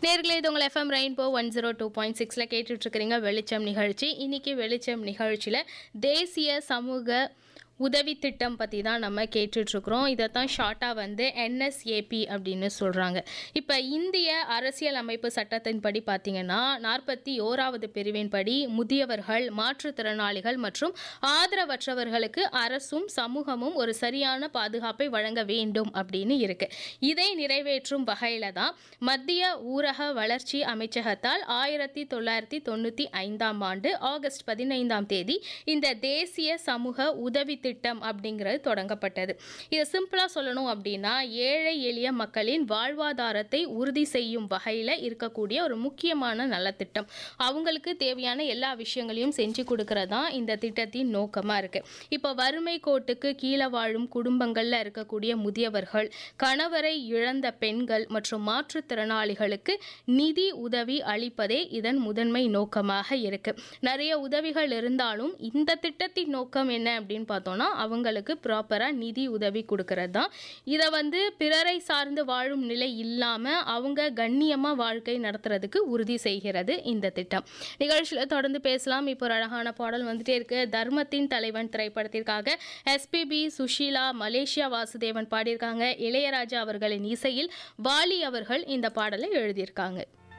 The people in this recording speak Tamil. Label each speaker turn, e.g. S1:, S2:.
S1: நேர்களே இது உங்கள் FM rainbow one zero two point சிக்ஸில் கேட்டுட்ருக்கிறீங்க வெளிச்சம் நிகழ்ச்சி இன்னைக்கு வெளிச்சம் நிகழ்ச்சியில் தேசிய சமூக உதவி திட்டம் பற்றி தான் நம்ம கேட்டுட்ருக்குறோம் இதை தான் ஷார்ட்டாக வந்து என்எஸ்ஏபி அப்படின்னு சொல்கிறாங்க இப்போ இந்திய அரசியல் அமைப்பு சட்டத்தின்படி பார்த்தீங்கன்னா நாற்பத்தி ஓராவது பிரிவின்படி முதியவர்கள் மாற்றுத்திறனாளிகள் மற்றும் ஆதரவற்றவர்களுக்கு அரசும் சமூகமும் ஒரு சரியான பாதுகாப்பை வழங்க வேண்டும் அப்படின்னு இருக்கு இதை நிறைவேற்றும் வகையில் தான் மத்திய ஊரக வளர்ச்சி அமைச்சகத்தால் ஆயிரத்தி தொள்ளாயிரத்தி தொண்ணூற்றி ஐந்தாம் ஆண்டு ஆகஸ்ட் பதினைந்தாம் தேதி இந்த தேசிய சமூக உதவி திட்டம் அப்படிங்கிறது தொடங்கப்பட்டது இதை சிம்பிளாக சொல்லணும் அப்படின்னா ஏழை எளிய மக்களின் வாழ்வாதாரத்தை உறுதி செய்யும் வகையில் இருக்கக்கூடிய ஒரு முக்கியமான நலத்திட்டம் அவங்களுக்கு தேவையான எல்லா விஷயங்களையும் செஞ்சு கொடுக்கறது தான் இந்த திட்டத்தின் நோக்கமாக இருக்குது இப்போ வறுமை கோட்டுக்கு கீழே வாழும் குடும்பங்களில் இருக்கக்கூடிய முதியவர்கள் கணவரை இழந்த பெண்கள் மற்றும் மாற்றுத்திறனாளிகளுக்கு நிதி உதவி அளிப்பதே இதன் முதன்மை நோக்கமாக இருக்கு நிறைய உதவிகள் இருந்தாலும் இந்த திட்டத்தின் நோக்கம் என்ன அப்படின்னு பார்த்தோம்னா அவங்களுக்கு ப்ராப்பராக நிதி உதவி கொடுக்கறது தான் இதை வந்து பிறரை சார்ந்து வாழும் நிலை இல்லாமல் அவங்க கண்ணியமாக வாழ்க்கை நடத்துறதுக்கு உறுதி செய்கிறது இந்த திட்டம் நிகழ்ச்சியில் தொடர்ந்து பேசலாம் இப்போ ஒரு அழகான பாடல் வந்துட்டே இருக்கு தர்மத்தின் தலைவன் திரைப்படத்திற்காக எஸ்பிபி சுஷீலா மலேசியா வாசுதேவன் பாடியிருக்காங்க இளையராஜா அவர்களின் இசையில் வாலி அவர்கள் இந்த பாடலை எழுதியிருக்காங்க